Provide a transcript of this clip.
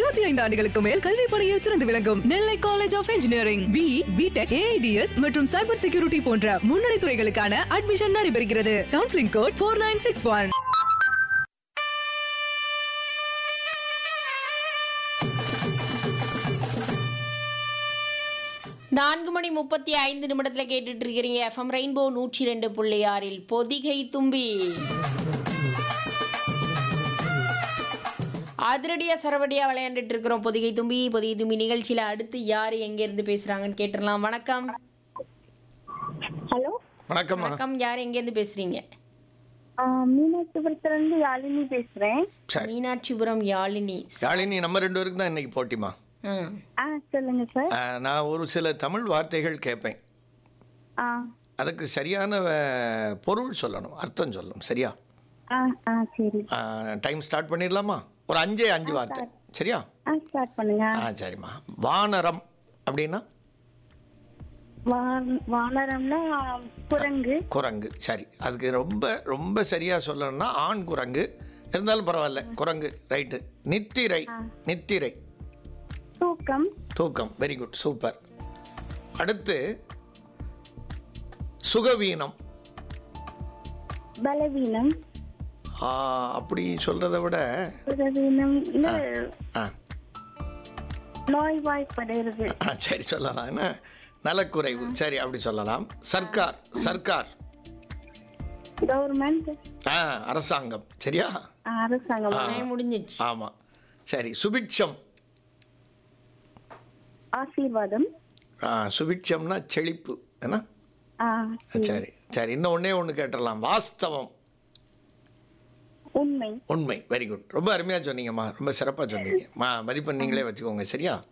இருபத்தி ஐந்து ஆண்டுகளுக்கு மேல் கல்வி பணியில் சிறந்து விளங்கும் Nellai college of engineering B B Tech A I D S மற்றும் சைபர் செக்யூரிட்டி போன்ற முன்னணி துறைகளுக்கான அட்மிஷன் நடைபெறுகிறது counselling code four nine six one நான்கு மணி முப்பத்தி ஐந்து நிமிடத்தில் கேட்டுட்டு இருக்கிறீங்க எஃப்எம் ரெயின்போ நூற்றி ரெண்டு புள்ளி ஆறில் பொதிகை தும்பி அதிரடியா சரவடியா விளையாண்டுட்டு இருக்கிறோம் பொதிகை தும்பி பொதிகை தும்பி நிகழ்ச்சியில அடுத்து யாரு எங்க இருந்து பேசுறாங்கன்னு கேட்டுடலாம் வணக்கம் ஹலோ வணக்கம்மா வணக்கம் யார் எங்க இருந்து பேசுறீங்க மீனாட்சிபுரத்துல இருந்து யாழினி பேசுறேன் சரி மீனாட்சிபுரம் யாழினி யாழினி நம்ம ரெண்டு பேருக்கு தான் இன்னைக்கு போட்டிமா ம். ஆ சொல்லுங்க சார் ஆஹ், நான் ஒரு சில தமிழ் வார்த்தைகள் கேட்பேன் ஆ அதுக்கு சரியான அஹ், பொருள் சொல்லணும் அர்த்தம் சொல்லணும் சரியா ஆ ஆ சரி டைம் ஸ்டார்ட் பண்ணிடலாமா ஒரு அஞ்சே அஞ்சு வார்த்தை சரியா ஆ ஸ்டார்ட் பண்ணுங்க ஆ சரிம்மா வானரம் அப்படின்னா வான் வானரம்னா குரங்கு குரங்கு சரி அதுக்கு ரொம்ப ரொம்ப சரியாக சொல்லணும்னா ஆண் குரங்கு இருந்தாலும் பரவாயில்ல குரங்கு ரைட்டு நித்திரை நித்திரை தூக்கம் தூக்கம் வெரி குட் சூப்பர் அடுத்து சுகவீனம் பலவீனம் ஆ, அப்படி சொல்றதை விட பலவீனம் இல்ல ஆ நோய்வாய்ப்படுறது ஆ, சரி சொல்லலாம் என்ன நலக்குறைவு சரி அப்படி சொல்லலாம் சர்க்கார் சர்க்கார் கவர்மெண்ட் ஆ அரசாங்கம் சரியா அரசாங்கம் டைம் முடிஞ்சிச்சு ஆமாம் சரி சுபிட்சம் ஆசீர்வாதம் ஆ சுபிட்சம்னா செழிப்பு என்ன ஆ சரி சரி இன்னும் ஒன்றே ஒன்று கேட்டுடலாம் வாஸ்தவம் உண்மை உண்மை வெரி குட் ரொம்ப அருமையாக சொன்னீங்கம்மா ரொம்ப சிறப்பாக சொன்னீங்க மா மதிப்பெண் நீங்களே வச்சுக்கோங்க சரியா